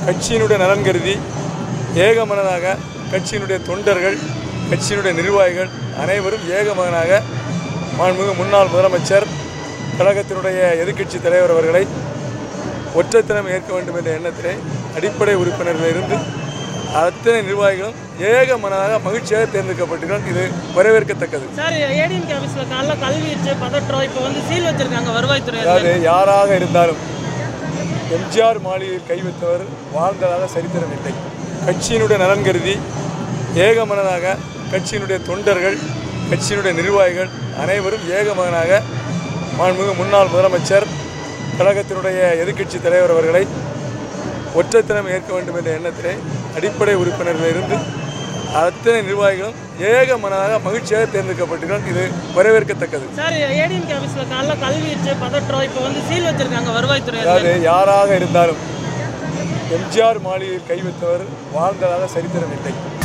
கட்சியினுடைய நலன் கருதி ஏகமனதாக கட்சியினுடைய தொண்டர்கள் கட்சியினுடைய நிர்வாகிகள் அனைவரும் ஏகமகனாக மாண்புமிகு முன்னாள் முதலமைச்சர் கழகத்தினுடைய எதிர்க்கட்சி தலைவர் அவர்களை ஒற்றைத்தனம் ஏற்க வேண்டும் என்ற எண்ணத்திலே அடிப்படை உறுப்பினர்கள் இருந்து அத்தனை நிர்வாகிகளும் ஏகமனதாக மகிழ்ச்சியாக தேர்ந்தெடுக்கப்பட்டிருக்கிறார் இது வரவேற்கத்தக்கது சார் ஏடிஎம்கே ஆஃபீஸில் காலைல கல்வீச்சு பதற்றம் இப்போ வந்து சீல் வச்சிருக்காங்க வருவாய்த்துறை அதாவது யாராக இருந்தாலும் எம்ஜிஆர் மாளிகையில் கை வைத்தவர் வாழ்ந்ததாக சரித்திரம் இல்லை கட்சியினுடைய நலன் கருதி ஏகமனதாக கட்சியினுடைய தொண்டர்கள் கட்சியினுடைய நிர்வாகிகள் அனைவரும் ஏகமகனாக மாண்புமிகு முன்னாள் முதலமைச்சர் கழகத்தினுடைய எதிர்க்கட்சி தலைவர் அவர்களை ஒற்றைத்தனம் ஏற்க வேண்டும் என்ற எண்ணத்திலே அடிப்படை உறுப்பினர்கள் இருந்து அத்தனை நிர்வாகிகளும் ஏகமனதாக மகிழ்ச்சியாக தேர்ந்தெடுக்கப்பட்டிருக்கிறார் இது வரவேற்கத்தக்கது சார் ஏடிஎம்கே ஆஃபீஸில் காலைல கல்வீச்சு பதற்றம் இப்போ வந்து சீல் வச்சிருக்காங்க வருவாய்த்துறை அதாவது யாராக இருந்தாலும் எம்ஜிஆர் மாளிகையில் கை வைத்தவர் வாழ்ந்ததாக சரித்திரம் இல்லை